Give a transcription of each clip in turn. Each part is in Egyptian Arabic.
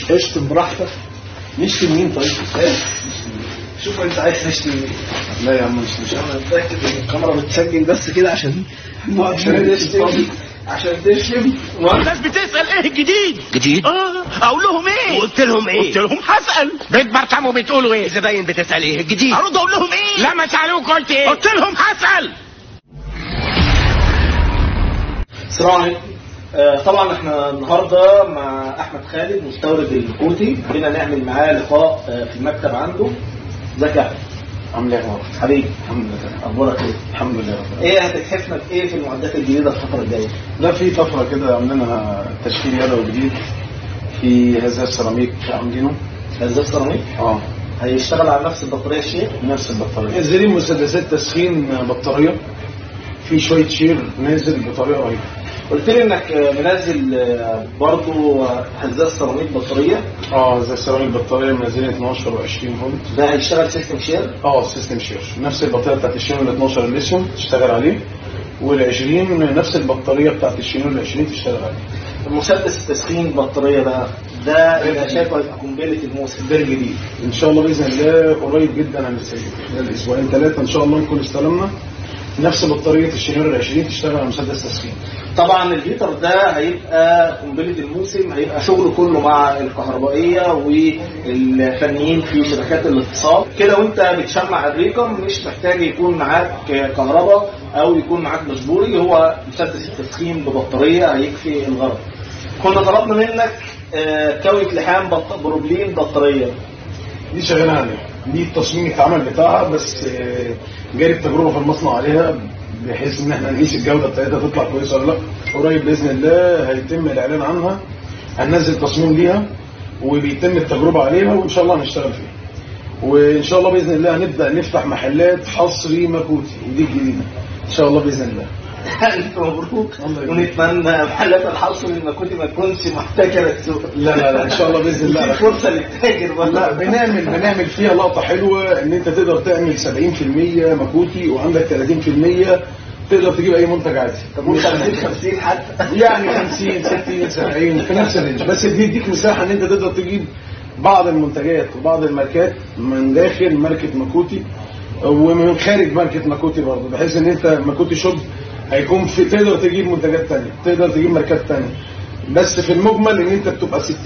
اشتم براحتك نشتم مين طيب؟ شوف انت عايز تشتم مين لا يا عم مش مش انا متاكد ان الكاميرا بتسجل بس كده عشان عشان تشتم عشان تشتم الناس بتسأل ايه الجديد جديد؟ اه اقول لهم ايه وقلت لهم ايه؟ قلت لهم هسأل بتبرطموا بتقولوا ايه الزباين بتسأل ايه الجديد؟ ارد اقول لهم ايه لا ما سألوك قلت ايه؟ قلت لهم هسأل السلام عليكم آه، طبعا احنا النهارده مع احمد خالد مستورد الكوتي جينا نعمل معاه لقاء آه، في المكتب عنده ازيك يا احمد عامل ايه يا عمر؟ حبيبي الحمد لله اخبارك ايه الحمد لله رب العالمين. ايه هتتحفنا بايه في المعدات الجديده الفتره الجايه لا في طفره كده عاملينها تشكيل يدوي جديد في هذا السيراميك عاملينه هزاز سيراميك اه هيشتغل على نفس البطاريه الشير نفس البطاريه نازلين مسدسات تسخين بطاريه في شويه شير نازل بطريقه رهيبه قلت لي انك آه، منزل آه، برضو آه، هزاز سيراميك بطاريه اه زي السيراميك بطاريه منزلين 12 و20 فولت ده هيشتغل سيستم شير اه سيستم شير نفس البطاريه بتاعت الشينون ال 12 الليثيوم تشتغل عليه وال 20 نفس البطاريه بتاعت الشينون ال 20 تشتغل عليه المسدس التسخين البطاريه بقى ده انا شايفه هيبقى قنبله الموسم ده الجديد ان شاء الله باذن الله قريب جدا هنستلم خلال اسبوعين ثلاثه ان شاء الله نكون استلمنا نفس بطاريه الشينون ال 20 تشتغل على مسدس تسخين طبعا الهيتر ده هيبقى قنبله الموسم هيبقى شغله كله مع الكهربائيه والفنيين في شبكات الاتصال كده وانت بتشمع الريكم مش محتاج يكون معاك كهرباء او يكون معاك مجبوري هو مسدس التسخين ببطاريه هيكفي الغرض كنا طلبنا منك آه، كوية لحام بط... بروبلين بطاريه دي شغاله عليها دي التصميم اتعمل بتاعها بس آه، جاري التجربه في المصنع عليها بحيث ان احنا نقيس الجوده بتاعتها تطلع كويسه ولا لا قريب باذن الله هيتم الاعلان عنها هننزل تصميم ليها وبيتم التجربه عليها وان شاء الله هنشتغل فيها وان شاء الله باذن الله هنبدا نفتح محلات حصري مكوتي ودي الجديده ان شاء الله باذن الله ألف مبروك الله يبارك. ونتمنى محلات الحصر المكوتي ما تكونش محتكرة السوق لا لا لا ان شاء الله باذن الله في فرصة للتاجر لا والله بنعمل بنعمل فيها لقطه حلوه ان انت تقدر تعمل 70% مكوتي وعندك 30% تقدر تجيب اي منتج عادي طب قول 50 50 حتى يعني 50 60 70 في نفس الرينج بس دي يديك مساحه ان انت تقدر تجيب بعض المنتجات وبعض الماركات من داخل ماركه ماكوتي ومن خارج ماركه ماكوتي برضه بحيث ان انت ماكوتي شوب هيكون في تقدر تجيب منتجات تانية تقدر تجيب ماركات تانية بس في المجمل ان انت بتبقى 60% 70%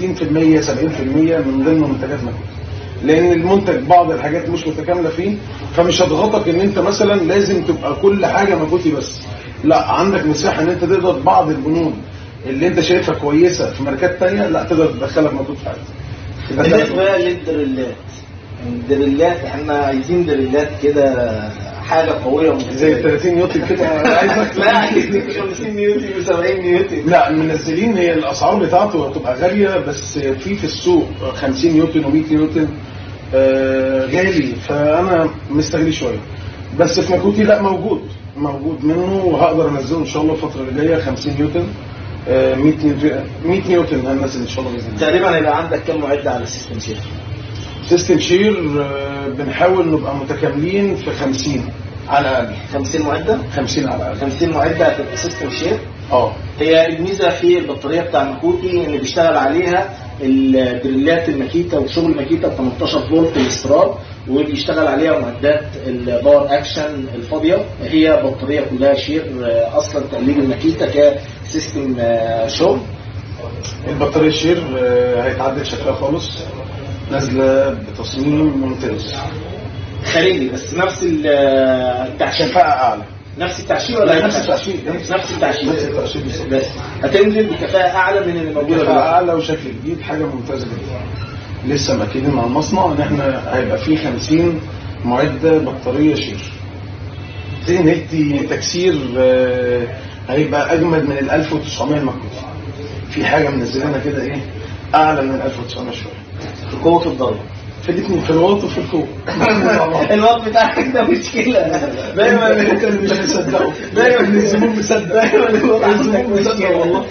من ضمن منتجات ماكوتي لان المنتج بعض الحاجات مش متكامله فيه فمش هتضغطك ان انت مثلا لازم تبقى كل حاجه ماكوتي بس لا عندك مساحه ان انت تقدر بعض البنود اللي انت شايفها كويسه في ماركات تانية لا تقدر تدخلها ماكوتي في حاجه بالنسبة للدريلات الدريلات احنا عايزين دريلات كده حاجة قوية وممتازة. زي ال 30 نيوتن كده عايزك لا عايزين 50 نيوتن و70 نيوتن لا منزلين هي الاسعار بتاعته هتبقى غاليه بس في في السوق 50 نيوتن و100 نيوتن آه، غالي فانا مستغلي شويه بس في ماكوتي لا موجود موجود منه وهقدر انزله ان شاء الله الفتره اللي جايه 50 نيوتن آه، 100 نيوتن 100 نيوتن هننزل ان شاء الله باذن الله تقريبا هيبقى عندك كام معدة على السيستم شير سيستم شير آه، بنحاول نبقى متكاملين في 50 على الاقل 50 معدة 50 على الاقل 50 معدة هتبقى سيستم شير اه هي الميزة في البطارية بتاع ماكوتي ان بيشتغل عليها الدريلات الماكيتا وشغل ماكيتا ب 18 فولت الاستراد وبيشتغل عليها معدات الباور اكشن الفاضية هي بطارية كلها شير آه، اصلا تقليد الماكيتا كسيستم آه، شغل البطاريه الشير آه، هيتعدل شكلها خالص نازله بتصميم ممتاز خارجي بس نفس ال- آه، التعشير كفاءه اعلى نفس التعشير ولا لا، نفس التعشير. نفس التعشير نفس التعشير بالظبط. بس هتنزل بكفاءة اعلى من اللي موجودة كفاءه دلوقتي اعلى وشكل جديد حاجه ممتازه جدا لسه مأكدين مع المصنع ان احنا هيبقى فيه 50 معده بطاريه شير زي نهتي تكسير آه، هيبقى اجمد من ال 1900 المكوتي في حاجه منزلينها كده ايه اعلى من ال 1900 شويه في قوة الضرب في الاثنين في الوسط وفي الفوق الوقت بتاعك ده مشكلة دايما انت اللي مش مصدقه دايما الزبون مصدق دايما الوضع الزبون عندك مصدق مشكلة والله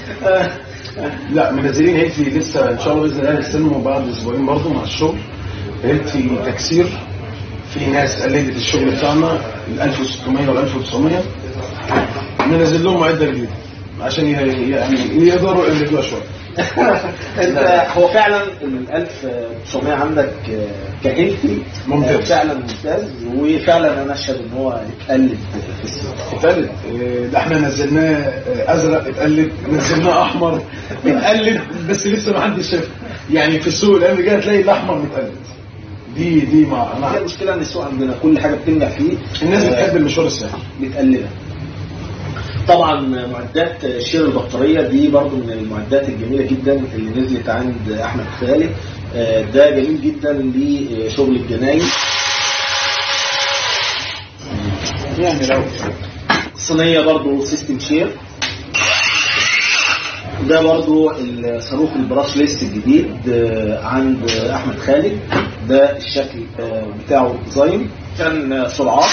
لا منزلين هيلتي لسه ان شاء الله باذن الله هنستلمه بعد اسبوعين برضه مع الشغل هيلتي تكسير في ناس قلدت الشغل بتاعنا ال 1600 وال 1900 ننزل لهم معده جديده عشان ي- يعني يقدروا يقلدوها شويه انت هو فعلا ال 1900 عندك آه، كهيلثي ممتاز. آه، فعلا ممتاز وفعلا انا اشهد ان هو يتقلد في السوق اتقلد إيه، ده احنا نزلناه آه، ازرق اتقلد نزلناه احمر اتقلد بس لسه ما حدش شافه يعني في السوق الايام الجايه تلاقي الاحمر متقلد دي دي مع هي مع المشكله ان السوق عندنا كل حاجه بتنجح فيه الناس آه، بتحب المشوار السهل بتقلدها طبعا معدات شير البطاريه دي برضو من المعدات الجميله جدا اللي نزلت عند احمد خالد آه، ده جميل جدا لشغل الجناين يعني لو صينيه برضو سيستم شير ده برضو الصاروخ البراش ليست الجديد آه، عند احمد خالد ده الشكل آه، بتاعه ديزاين كان آه، سرعات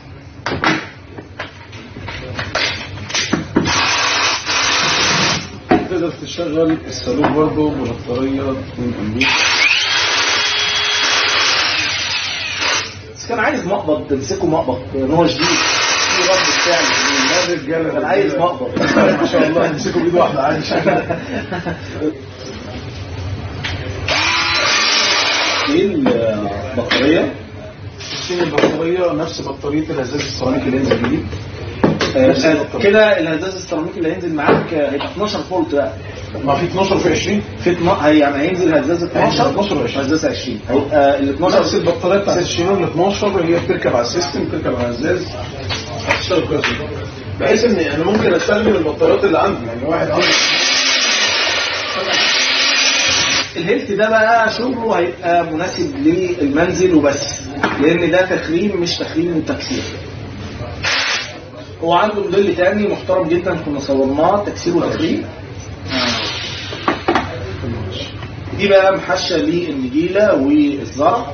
تقدر تشغل الصاروخ برضه ببطاريه من امريكا بس كان عايز مقبض تمسكه مقبض ان هو شديد في رد فعل لا الرجاله كان عايز مقبض ما شاء الله يمسكوا بايد واحده عادي شغال دي البطاريه الصين البطاريه نفس بطاريه الازاز السيراميك اللي نزل جديد نفس آه، البطارية. كده الهزاز السيراميكي اللي هينزل معاك آه، هيبقى 12 فولت بقى ما في 12 في 20 في اتنا- هي يعني هينزل هزاز 12 12 و20. هزاز 20 هيبقى ال 12 نفس البطاريه بتاعت الشينون 12 هي بتركب على السيستم بتركب على الازاز هتشتغل كويس جدا. بحيث ان انا ممكن استخدم البطاريات اللي عندي يعني واحد عنده الهيلث ده بقى شغله هيبقى مناسب للمنزل وبس لان ده تخريم مش تخريم وتكسير هو عنده موديل تاني محترم جدا كنا صورناه تكسير وتخريم دي بقى محشة للنجيلة والزرع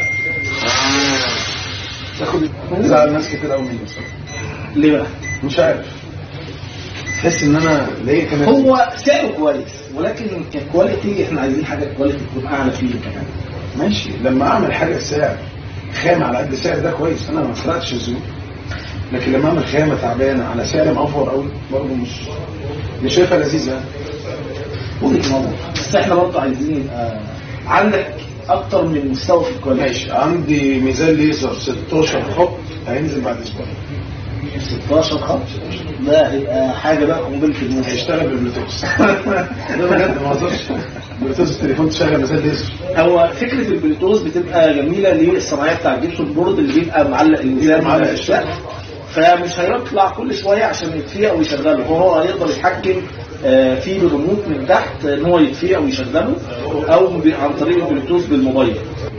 تاخد زعل ناس كتير قوي مني بصراحه ليه بقى؟ مش عارف تحس ان انا ليه كمان هو سعره كويس ولكن ككواليتي احنا عايزين حاجة كواليتي تكون أعلى فيه كمان ماشي لما اعمل حاجه سعر خامه على قد السعر ده كويس انا ما سرقتش الزبون لكن لما اعمل خامه تعبانه على سعر مأفور قوي برضه مش مش شايفها لذيذه يعني. وجهة نظر بس احنا برضه عايزين يبقى عندك أكتر من مستوى في الكواليتي ماشي عندي ميزان ليزر 16 خط هينزل بعد اسبوع 16 خط ده هيبقى حاجة بقى قنبلة في الموت هيشتغل بالبلوتوث ده بجد ما اهزرش بلوتوث التليفون تشغل ميزان ليزر هو فكرة البلوتوث بتبقى جميلة للصناعية بتاع الجبسون بورد اللي بيبقى معلق الميزان معلق على السقف فمش هيطلع كل شوية عشان يطفيه أو يشغله هو هيقدر يتحكم آه، فيه بالريموت من تحت ان هو يطفيه او يشغله او ب- عن طريق البلوتوث بالموبايل